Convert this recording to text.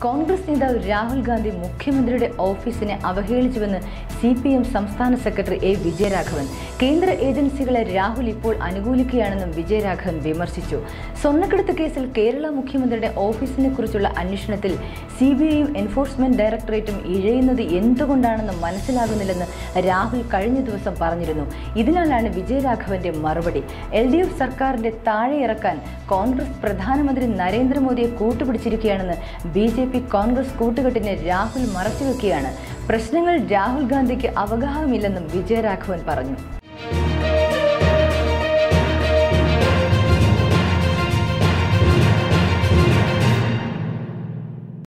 കോൺഗ്രസ് നേതാവ് രാഹുൽ ഗാന്ധി മുഖ്യമന്ത്രിയുടെ ഓഫീസിനെ അവഹേളിച്ചുവെന്ന് സി പി എം സംസ്ഥാന സെക്രട്ടറി എ വിജയരാഘവൻ കേന്ദ്ര ഏജൻസികളെ രാഹുൽ ഇപ്പോൾ അനുകൂലിക്കുകയാണെന്നും വിജയരാഘവൻ വിമർശിച്ചു സ്വർണ്ണക്കടത്ത് കേസിൽ കേരള മുഖ്യമന്ത്രിയുടെ ഓഫീസിനെ കുറിച്ചുള്ള അന്വേഷണത്തിൽ സി ബി ഐയും എൻഫോഴ്സ്മെന്റ് ഡയറക്ടറേറ്റും ഇഴയുന്നത് എന്തുകൊണ്ടാണെന്ന് മനസ്സിലാകുന്നില്ലെന്ന് രാഹുൽ കഴിഞ്ഞ ദിവസം പറഞ്ഞിരുന്നു ഇതിനാലാണ് വിജയരാഘവന്റെ മറുപടി എൽ ഡി എഫ് സർക്കാരിന്റെ താഴെ ഇറക്കാൻ കോൺഗ്രസ് പ്രധാനമന്ത്രി നരേന്ദ്രമോദിയെ കൂട്ടുപിടിച്ചിരിക്കുകയാണെന്ന് ബി ജെ പി കോൺഗ്രസ് കൂട്ടുകെട്ടിനെ രാഹുൽ മറച്ചുവെക്കുകയാണ് പ്രശ്നങ്ങൾ രാഹുൽ ഗാന്ധിക്ക് അവഗാഹമില്ലെന്നും വിജയരാഘവൻ പറഞ്ഞു